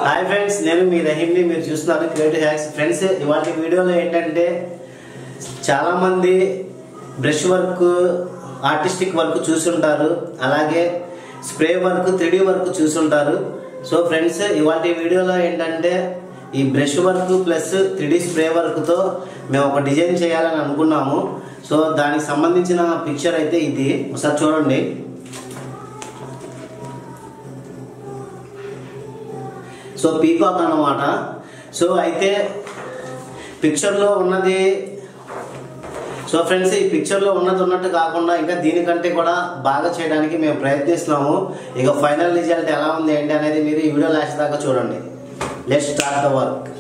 hi friends నేను మీ రహీమ్ని మీరు చూస్తున్నారు క్రియేటివ్ హ్యాక్స్ ఫ్రెండ్స్ ఇవాళ వీడియోలో ఏంటంటే చాలామంది బ్రష్ వర్క్ ఆర్టిస్టిక్ వర్క్ చూసుంటారు అలాగే స్ప్రే వర్క్ త్రీడీ వర్క్ చూసుంటారు సో ఫ్రెండ్స్ ఇవాళ వీడియోలో ఏంటంటే ఈ brush work plus three D spray వర్క్తో మేము ఒక డిజైన్ చేయాలని అనుకున్నాము సో దానికి సంబంధించిన పిక్చర్ అయితే ఇది ఒకసారి చూడండి సో పీకాక్ అన్నమాట సో అయితే పిక్చర్లో ఉన్నది సో ఫ్రెండ్స్ ఈ పిక్చర్లో ఉన్నది ఉన్నట్టు కాకుండా ఇంకా దీనికంటే కూడా బాగా చేయడానికి మేము ప్రయత్నిస్తున్నాము ఇక ఫైనల్ రిజల్ట్ ఎలా ఉంది ఏంటి అనేది మీరు ఈ వీడియో లాస్ట్ దాకా చూడండి లెట్ స్టార్ట్ ద వర్క్